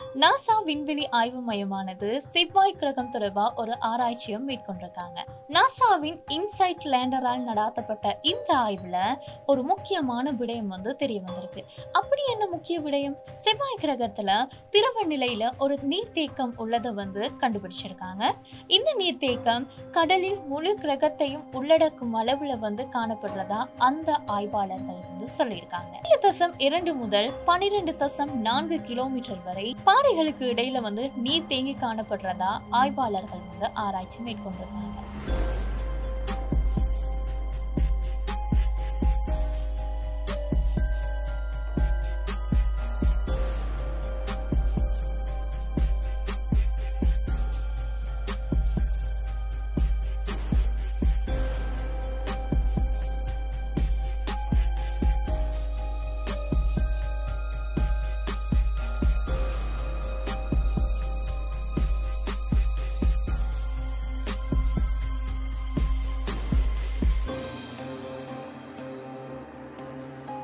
NASA விண்வெளி ஆய்வு மையமானது செவ்வாய் கிரகம் தொடர்பா ஒரு ஆராய்ச்சியை மேற்கொண்டிருக்காங்க நாசாவின் இன்சைட் லேண்டரால் நடாத்தப்பட்ட இந்த ஆய்வுல ஒரு முக்கியமான விடயம் வந்து தெரிய வந்திருக்கு அப்படி என்ன முக்கிய விடயம் செவ்வாய் கிரகத்துல திரவ நிலையில ஒரு நீர்த்தேக்கம் உள்ளதை வந்து கண்டுபிடிச்சிருக்காங்க இந்த நீர்த்தேக்கம் கடலில் முழு கிரகத்தையும் உள்ளடக்கும் அளவுல வந்து காணப்படுறதா அந்த ஆய்வாளர்கள் வந்து சொல்லியிருக்காங்க ஏழு தசம் இரண்டு முதல் பனிரெண்டு தசம் நான்கு கிலோமீட்டர் வரை பாறைகளுக்கு இடையில வந்து நீர் தேங்கி காணப்படுறதா ஆய்வாளர்கள் வந்து ஆராய்ச்சி மேற்கொண்டிருக்காங்க